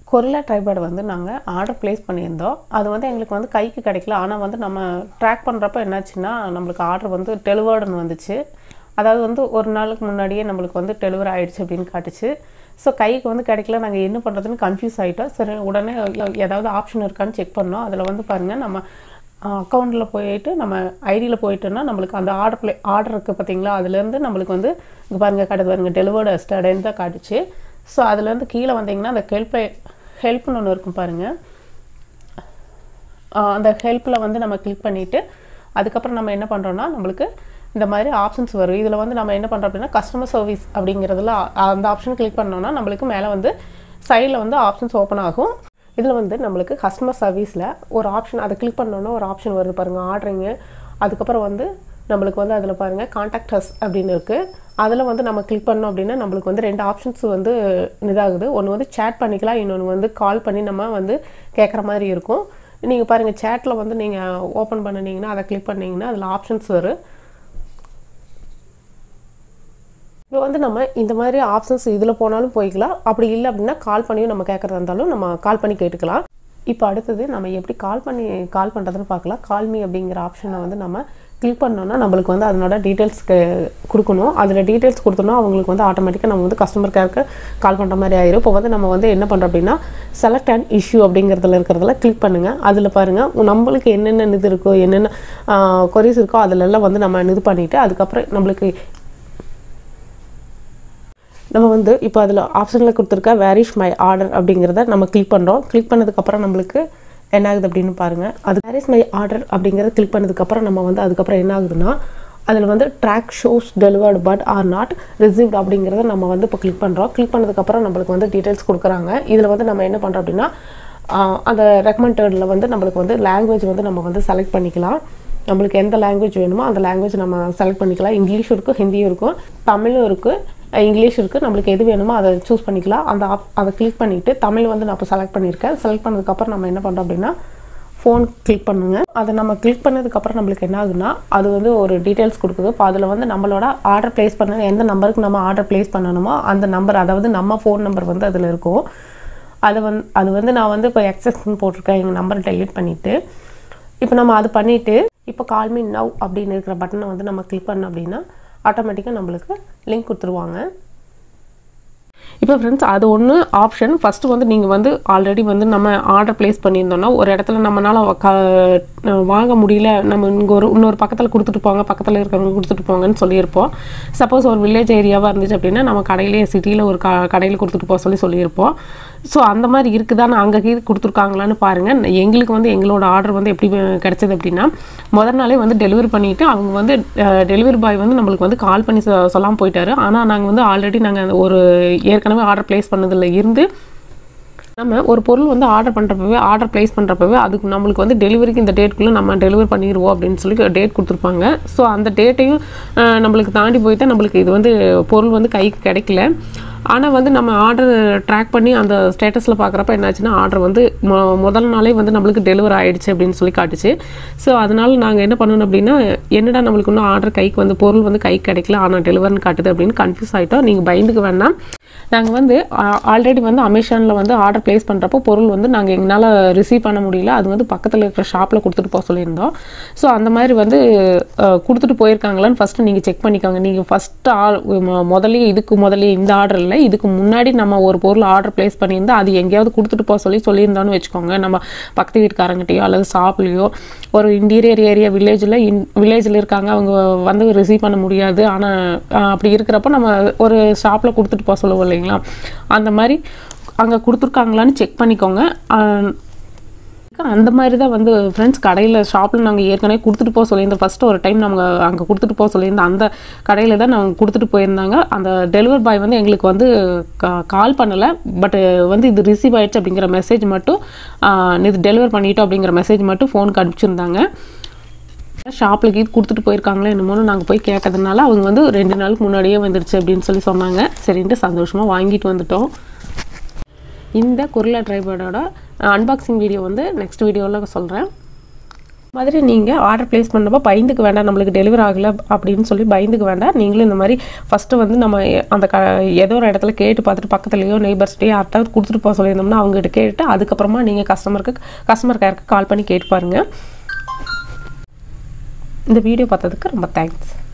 gorilla ட்ரைபேர்டு வந்து நாங்கள் order place பண்ணியிருந்தோம் அது வந்து எங்களுக்கு வந்து கைக்கு கிடைக்கல ஆனால் வந்து நம்ம ட்ராக் பண்ணுறப்ப என்னாச்சுன்னா நம்மளுக்கு ஆர்டர் வந்து டெலிவர்டுன்னு வந்துச்சு அதாவது வந்து ஒரு நாளுக்கு முன்னாடியே நம்மளுக்கு வந்து டெலிவரி ஆயிடுச்சு அப்படின்னு காட்டுச்சு ஸோ கைக்கு வந்து கிடைக்கல நாங்கள் என்ன பண்ணுறதுன்னு கன்ஃபியூஸ் ஆகிட்டோம் சரி உடனே ஏதாவது ஆப்ஷன் இருக்கான்னு செக் பண்ணோம் அதில் வந்து பாருங்கள் நம்ம அக்கௌண்ட்டில் போயிட்டு நம்ம ஐடியில் போயிட்டோன்னா நம்மளுக்கு அந்த ஆர்டர் ப்ளே ஆர்டர் இருக்குது பார்த்தீங்களா அதுலேருந்து நம்மளுக்கு வந்து இங்கே பாருங்கள் காட்டுது பாருங்கள் டெலிவர்டு ஸ்டடேன்னு தான் காட்டுச்சு ஸோ அதுலேருந்து கீழே வந்தீங்கன்னா அந்த ஹெல்ப் ஹெல்ப்னு ஒன்று இருக்கும் பாருங்கள் ஆஹ் அந்த ஹெல்ப்பில் வந்து நம்ம கிளிக் பண்ணிவிட்டு அதுக்கப்புறம் நம்ம என்ன பண்ணுறோன்னா நம்மளுக்கு இந்த மாதிரி ஆப்ஷன்ஸ் வரும் இதில் வந்து நம்ம என்ன பண்ணுறோம் அப்படின்னா கஸ்டமர் சர்வீஸ் அப்படிங்கிறதுல அ- அந்த ஆப்ஷன் கிளிக் பண்ணோன்னா நம்மளுக்கு மேலே வந்து சைடில் வந்து ஆப்ஷன்ஸ் ஓப்பன் ஆகும் இதில் வந்து நம்மளுக்கு கஸ்டமர் சர்வீஸில் ஒரு ஆப்ஷன் அதை கிளிக் பண்ணோன்னா ஒரு ஆப்ஷன் வருது பாருங்கள் ஆர்டரிங்கு அதுக்கப்புறம் வந்து நம்மளுக்கு வந்து அதில் பாருங்கள் காண்டாக்ட் அஸ் அப்படின்னு இருக்குது அதில் வந்து நம்ம கிளிக் பண்ணோம் அப்படின்னா நம்மளுக்கு வந்து ரெண்டு ஆப்ஷன்ஸ் வந்து இதாகுது ஒன்று வந்து சேட் பண்ணிக்கலாம் இன்னொன்று வந்து கால் பண்ணி நம்ம வந்து கேட்குற மாதிரி இருக்கும் நீங்கள் பாருங்கள் சேட்டில் வந்து நீங்கள் ஓப்பன் பண்ணினீங்கன்னா அதை கிளிக் பண்ணீங்கன்னா அதில் ஆப்ஷன்ஸ் வரும் இப்போ வந்து நம்ம இந்த மாதிரி ஆப்ஷன்ஸ் இதில் போனாலும் போய்க்கலாம் அப்படி இல்லை அப்படின்னா கால் பண்ணியும் நம்ம கேட்குறதா இருந்தாலும் நம்ம கால் பண்ணி கேட்டுக்கலாம் இப்போ அடுத்தது நம்ம எப்படி கால் பண்ணி கால் பண்ணுறதுன்னு பார்க்கலாம் கால் மீ அப்படிங்கிற ஆப்ஷனை வந்து நம்ம கிளிக் பண்ணோன்னா நம்மளுக்கு வந்து அதனோட டீட்டெயில்ஸ் கொடுக்கணும் அதில் டீட்டெயில்ஸ் கொடுத்தோன்னா அவங்களுக்கு வந்து ஆட்டோமேட்டிக்காக நம்ம வந்து கஸ்டமர் கேருக்கு கால் பண்ணுற மாதிரி ஆயிரும் இப்போ வந்து நம்ம வந்து என்ன பண்ணுறோம் அப்படின்னா செலக்ட் அண்ட் இஷ்யூ அப்படிங்கிறதுல இருக்கிறதுல கிளிக் பண்ணுங்கள் அதில் பாருங்கள் நம்மளுக்கு என்னென்ன இது இருக்கோ என்னென்ன கொரிஸ் இருக்கோ அதிலெல்லாம் வந்து நம்ம இது பண்ணிவிட்டு அதுக்கப்புறம் நம்மளுக்கு நம்ம வந்து இப்போ அதில் ஆப்ஷனில் கொடுத்துருக்க வேரிஷ் மை ஆர்டர் அப்படிங்கிறத நம்ம கிளிக் பண்ணுறோம் கிளிக் பண்ணதுக்கப்புறம் நம்மளுக்கு என்ன ஆகுது அப்படின்னு பாருங்கள் அது வேரிஷ் மை ஆர்டர் அப்படிங்கிறத கிளிக் பண்ணதுக்கப்புறம் நம்ம வந்து அதுக்கப்புறம் என்ன ஆகுதுன்னா அதில் வந்து track shows delivered but are not received அப்படிங்கிறத நம்ம வந்து இப்போ கிளிக் பண்ணுறோம் கிளிக் பண்ணதுக்கப்புறம் நம்மளுக்கு வந்து டீட்டெயில்ஸ் கொடுக்குறாங்க இதில் வந்து நம்ம என்ன பண்ணுறோம் அப்படின்னா ஆஹ் அந்த ரெக்கமெண்டடில் வந்து நம்மளுக்கு வந்து லாங்குவேஜ் வந்து நம்ம வந்து செலக்ட் பண்ணிக்கலாம் நம்மளுக்கு எந்த லாங்குவேஜ் வேணுமோ அந்த லாங்குவேஜ் நம்ம செலக்ட் பண்ணிக்கலாம் இங்கிலீஷும் இருக்கும் ஹிந்தியும் இருக்கும் தமிழும் இருக்குது இங்கிலீஷ் இருக்குது நம்மளுக்கு எது வேணுமோ அதை சூஸ் பண்ணிக்கலாம் அந்த ஆப் அதை கிளிக் பண்ணிவிட்டு தமிழ் வந்து நான் இப்போ செலக்ட் பண்ணியிருக்கேன் செலக்ட் பண்ணதுக்கப்புறம் நம்ம என்ன பண்ணுறோம் அப்படின்னா ஃபோன் கிளிக் பண்ணுங்க அதை நம்ம கிளிக் பண்ணதுக்கப்புறம் நம்மளுக்கு என்ன ஆகுதுன்னா அது வந்து ஒரு டீட்டெயில்ஸ் கொடுக்குது இப்போ அதில் வந்து நம்மளோட ஆர்டர் ப்ளேஸ் பண்ண எந்த நம்பருக்கு நம்ம ஆர்டர் ப்ளேஸ் பண்ணணுமோ அந்த நம்பர் அதாவது நம்ம ஃபோன் நம்பர் வந்து அதில் இருக்கும் அது வந்து அது வந்து நான் வந்து இப்போ எக்ஸஸ்ன்னு போட்டிருக்கேன் எங்கள் நம்பரை டெலீட் பண்ணிவிட்டு இப்போ நம்ம அது பண்ணிவிட்டு இப்போ கால் மீ நவ் அப்படின்னு இருக்கிற பட்டனை வந்து நம்ம கிளிக் பண்ணோம் அப்படின்னா ஆட்டோமேட்டிக்காக நம்மளுக்கு லிங்க் கொடுத்துருவாங்க இப்போ ஃப்ரெண்ட்ஸ் அது ஒன்று ஆப்ஷன் ஃபஸ்ட்டு வந்து நீங்கள் வந்து ஆல்ரெடி வந்து நம்ம ஆர்டர் ப்ளேஸ் பண்ணியிருந்தோம்னா ஒரு இடத்துல நம்மளால் க வாங்க முடியல நம்ம இங்கே ஒரு இன்னொரு பக்கத்தில் கொடுத்துட்டு போங்க பக்கத்தில் இருக்கிறவங்க கொடுத்துட்டு போங்கன்னு சொல்லியிருப்போம் சப்போஸ் ஒரு வில்லேஜ் ஏரியாவாக இருந்துச்சு அப்படின்னா நம்ம கடையிலே சிட்டியில் ஒரு க கடையில் கொடுத்துட்டு போக சொல்லி சொல்லியிருப்போம் ஸோ அந்த மாதிரி இருக்குதான்னு அங்கே கீது கொடுத்துருக்காங்களான்னு பாருங்கள் எங்களுக்கு வந்து எங்களோட ஆர்டர் வந்து எப்படி கிடைச்சது அப்படின்னா முதல் நாளே வந்து டெலிவரி பண்ணிவிட்டு அவங்க வந்து டெலிவரி பாய் வந்து நம்மளுக்கு வந்து கால் பண்ணி சொ சொல்லாமல் போயிட்டாரு ஆனால் நாங்கள் வந்து ஆல்ரெடி நாங்கள் ஒரு ஏற்கனவே ஆர்டர் ப்ளேஸ் பண்ணதில் இருந்து நம்ம ஒரு பொருள் வந்து ஆர்டர் பண்ணுறப்பவே ஆர்டர் ப்ளேஸ் பண்ணுறப்பவே அதுக்கு நம்மளுக்கு வந்து டெலிவரிக்கு இந்த டேட்குள்ளே நம்ம டெலிவரி பண்ணிடுவோம் அப்படின்னு சொல்லி டேட் கொடுத்துருப்பாங்க ஸோ அந்த டேட்டையும் நம்மளுக்கு தாண்டி போய் தான் நம்மளுக்கு இது வந்து பொருள் வந்து கைக்கு கிடைக்கல ஆனால் வந்து நம்ம ஆர்டர் ட்ராக் பண்ணி அந்த ஸ்டேட்டஸில் பார்க்குறப்ப என்னாச்சுன்னா ஆர்டர் வந்து மொ முதல் நாளே வந்து நம்மளுக்கு டெலிவரி ஆயிடுச்சு அப்படின்னு சொல்லி காட்டுச்சு ஸோ அதனால் நாங்கள் என்ன பண்ணணும் அப்படின்னா என்னடா நம்மளுக்கு இன்னும் ஆர்டர் கைக்கு வந்து பொருள் வந்து கைக்கு கிடைக்கல ஆனால் டெலிவரின்னு காட்டுது அப்படின்னு கன்ஃபியூஸ் ஆகிட்டோம் நீங்கள் பயந்துக்க வேண்டாம் நாங்கள் வந்து ஆல்ரெடி வந்து அமேசானில் வந்து ஆர்டர் ப்ளேஸ் பண்ணுறப்போ பொருள் வந்து நாங்கள் எங்களால் ரிசீவ் பண்ண முடியல அது வந்து பக்கத்தில் இருக்கிற ஷாப்பில் கொடுத்துட்டு போக சொல்லியிருந்தோம் ஸோ அந்த மாதிரி வந்து அஹ், கொடுத்துட்டு போயிருக்காங்களான்னு ஃபஸ்ட்டு நீங்கள் செக் பண்ணிக்கோங்க நீங்கள் ஃபஸ்ட்டு ஆ முதல்ல இதுக்கு முதல்ல இந்த ஆர்டர் இல்லை இதுக்கு முன்னாடி நம்ம ஒரு பொருள் ஆர்டர் ப்ளேஸ் பண்ணியிருந்தா அது எங்கேயாவது கொடுத்துட்டு போக சொல்லி சொல்லியிருந்தோன்னு வச்சுக்கோங்க நம்ம பக்கத்து வீட்டுக்காரங்கிட்டயோ அல்லது ஷாப்லேயோ ஒரு இன்டீரியர் ஏரியா வில்லேஜில் இன் வில்லேஜில் இருக்காங்க அவங்க வந்து ரிசீவ் பண்ண முடியாது ஆனால் அப்படி இருக்கிறப்ப நம்ம ஒரு ஷாப்பில் கொடுத்துட்டு போக சொல்லுவோம் இல்லைங்களா அந்த மாதிரி அங்கே கொடுத்துருக்காங்களான்னு செக் பண்ணிக்கோங்க ஆஹ் அந்த மாதிரி தான் வந்து ஃப்ரெண்ட்ஸ் கடையில் ஷாப்பில் நாங்கள் ஏற்கனவே கொடுத்துட்டு போக சொல்லியிருந்தோம் ஃபஸ்ட்டு ஒரு டைம் நாங்கள் அங்கே கொடுத்துட்டு போக சொல்லியிருந்தோம் அந்த கடையில் தான் நாங்கள் கொடுத்துட்டு போயிருந்தாங்க அந்த டெலிவரி பாய் வந்து எங்களுக்கு வந்து கால் பண்ணலை பட் வந்து இது ரிசீவ் ஆயிடுச்சு அப்படிங்கிற மெசேஜ் மட்டும் ஆஹ் இது டெலிவர் பண்ணிட்டோம் அப்படிங்கிற மெசேஜ் மட்டும் ஃபோனுக்கு அனுப்பிச்சிருந்தாங்க ஷாப்பில் கீது கொடுத்துட்டு போயிருக்காங்களே என்னமோன்னு நாங்கள் போய் கேட்டதுனால அவங்க வந்து ரெண்டு நாளுக்கு முன்னாடியே வந்துடுச்சு அப்படின்னு சொல்லி சொன்னாங்க சரின்ட்டு சந்தோஷமாக வாங்கிட்டு வந்துட்டோம் இந்த குருளா ட்ரைபோர்டோட அன்பாக்சிங் வீடியோ வந்து நெக்ஸ்ட் வீடியோவில் சொல்கிறேன் மாதிரி நீங்கள் ஆர்டர் ப்ளேஸ் பண்ணப்போ பயந்துக்கு வேண்டாம் நம்மளுக்கு டெலிவரி ஆகலை அப்படின்னு சொல்லி பயந்துக்கு வேண்டாம் நீங்களும் இந்த மாதிரி ஃபஸ்ட்டு வந்து நம்ம அந்த க ஏதோ ஒரு இடத்துல கேட்டு பார்த்துட்டு பக்கத்துலேயோ நெய்பர்ஸ்டையோ யார்ட்டாவது கொடுத்துட்டு போக சொல்லியிருந்தோம்னா அவங்ககிட்ட கேட்டு அதுக்கப்புறமா நீங்கள் கஸ்டமருக்கு கஸ்டமர் கேருக்கு கால் பண்ணி கேட்டு பாருங்கள் இந்த வீடியோ பார்த்ததுக்கு ரொம்ப தேங்க்ஸ்